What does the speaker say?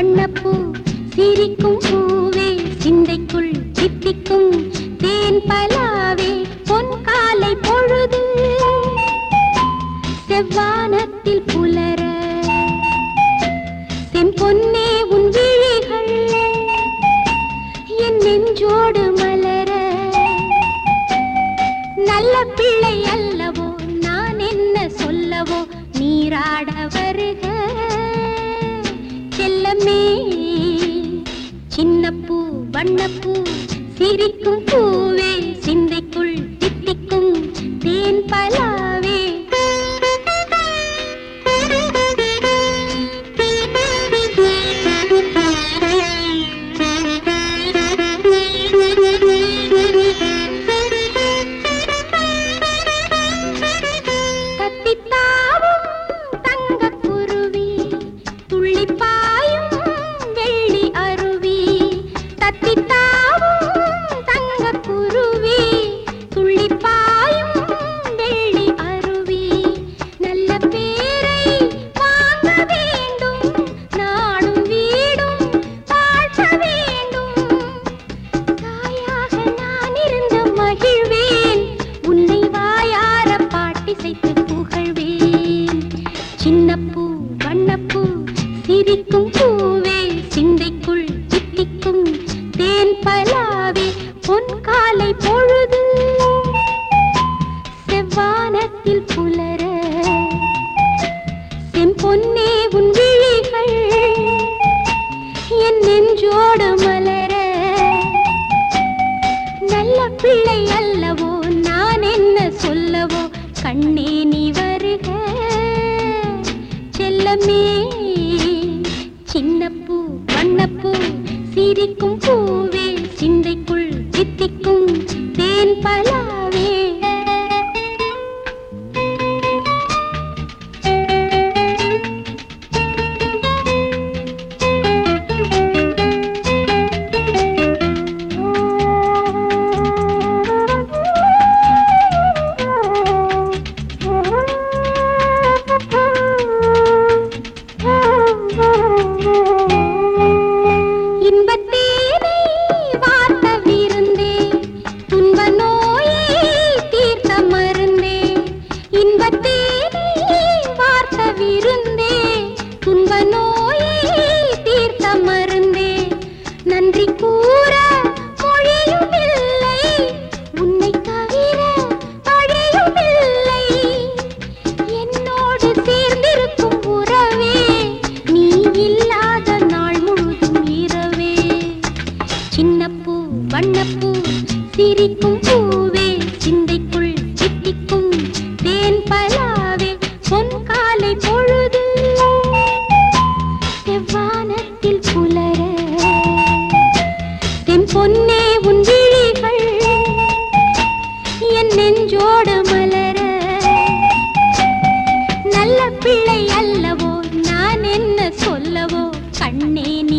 வண்ணப்பூ சிரிக்கும் பூவே சிந்தைக்குள் சித்திக்கும் தேன் பலாவே பொன் காலை பொழுது செவ்வானத்தில் புலர செம்பொன்னே உன் விழிகள் என் நெஞ்சோடு மலர நல்ல பிள்ளை அல்லவோ நான் என்ன சொல்லவோ நீராட வருக செல்லமே சின்னப்பூ வண்ணப்பூ சிரிக்கும் பூவே சிந்தைக்குள் தித்திக்கும் தேன் பலாவே தத்தித்தாவும் தங்கக் குருவி, துள்ளிப் பாயும் வெள்ளி அருவி. தத்தித்தாவும் தங்கக் குருவி, துள்ளிப் பாயும் வெள்ளி அருவி. நல்ல பேரை வாங்க வேண்டும், நாடும் வீடும் வாழ்த்த வேண்டும். தாயாக நான் இருந்த மகிழ்வேன் உன்னை வாயார பாட்டிசைத்து புகழ்வேன் சின்னப்பூ வண்ணப்பூ சிரிக்கும் பூவே சிந்தைக்குள் சித்திக்கும் தேன் பலாவே பொன் காலை பொழுது செவ்வானத்தில் புலர செம்பொன்னே உன் விழிகள் என் நெஞ்சோடு மலர நல்ல பிள்ளை அல்லவோ நான் என்ன சொல்லவோ கண்ணே நீ வருக செல்லமே சின்னப்பூ வண்ணப்பூ சிரிக்கும் பூவே சிந்தைக்குள் சித்திக்கும் தேன் பலாவே இன்பத்தேனை வார்த்த விருந்தே துன்ப நோயை தீர்த்த மருந்தே இன்பத்தேனை வார்த்த விருந்தே துன்ப நோயை தீர்த்த மருந்தே நன்றி கூற மொழியும் இல்லை உன்னை தவிர வழியும் இல்லை என்னோடு சேர்ந்திருக்கும் உறவே நீ இல்லாத நாள் முழுதும் இரவே சின்னப்பூ வண்ணப்பூ சிரிக்கும் பூவே சிந்தைக்குள் சித்திக்கும் தேன் பலாவே பொன் காலை பொழுது செவ்வானத்தில் புலர தென் பொன்னே உன் விழிகள் என் நெஞ்சோடு மலர நல்ல பிள்ளை அல்லவோ நான் என்ன சொல்லவோ கண்ணே